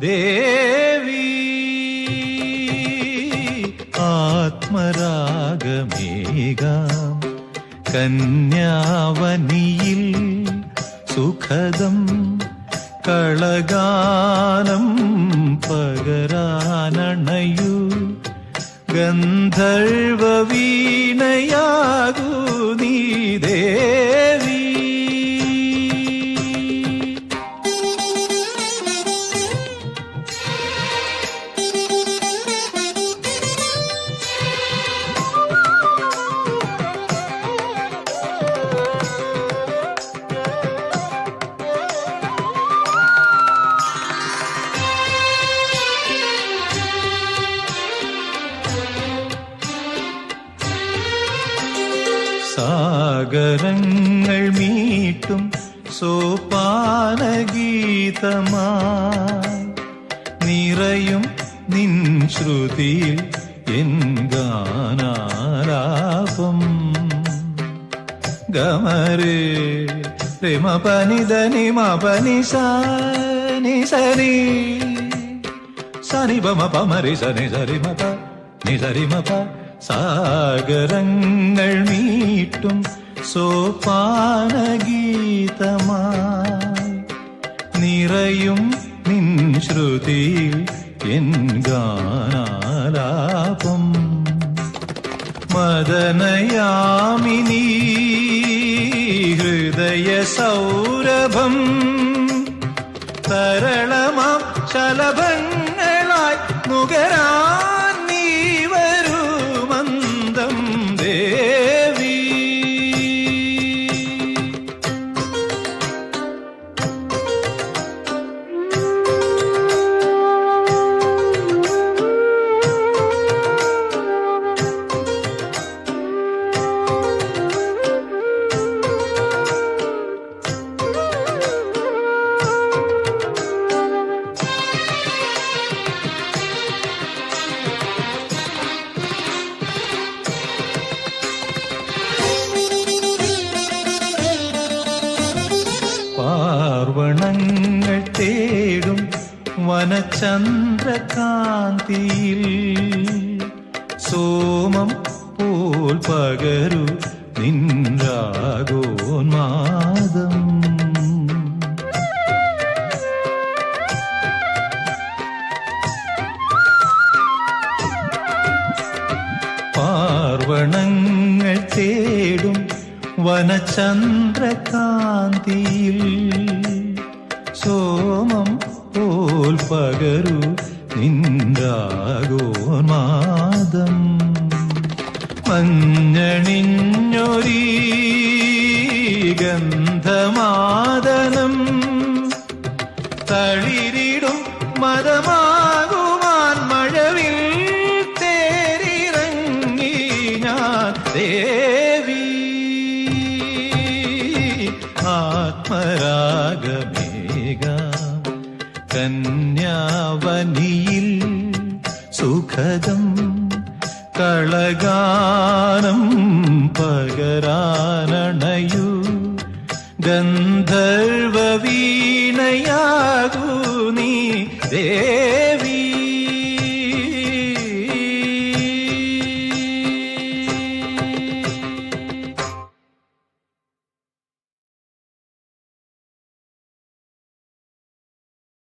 ദേവി ആത്മരാഗമേകാം കന്യാവനിയിൽ സുഖദം കളഗാനം പകരാനണയു ഗന്ധർവ വീണയാകൂ നീ ദേവി സാഗരങ്ങൾ മീട്ടും സോപാനഗീതമായി നിറയും നിൻ ശ്രുതിയിൽ എൻ ഗാനാലാപം ഗമരേ രമ പനിധനി മപനി സനി സനി സനി പമ പമരി സനി സരി മപ നി സരി മപ സാഗരങ്ങൾ മീട്ടും സോപാനഗീതമായി നിറയും നിൻ ശ്രുതിയിൽ എൻ ഗാനാലാപം മദനയാമിനി ഹൃദയ സൗരഭം തരളമാം ശലഭങ്ങളായി നുകരാൻ നീ വരൂ മന്ദം ദേവി പാർവണങ്ങൾ തേടും വനചന്ദ്രകാന്തിയിൽ സോമം പോൽ പകരു നിൻരാഗോന്മാദം പാർവണങ്ങൾ തേടും വനചന്ദ്രകാന്തിയിൽ സോമം പോൽ പകരു നിന്ദാഗോന്മാദം മഞ്ഞണിഞ്ഞൊരീ ഗന്ധമാദനം തളിരിടും മതമാകുവാൻ മഴവിൽ തേരിറങ്ങി ഞാൻ ദേവി ആത്മരാഗമേക കന്യാവനിയിൽ സുഖദം കളഗാനം പകരാനണയു ഗന്ധർവ വീണയാകൂ നീ ദേ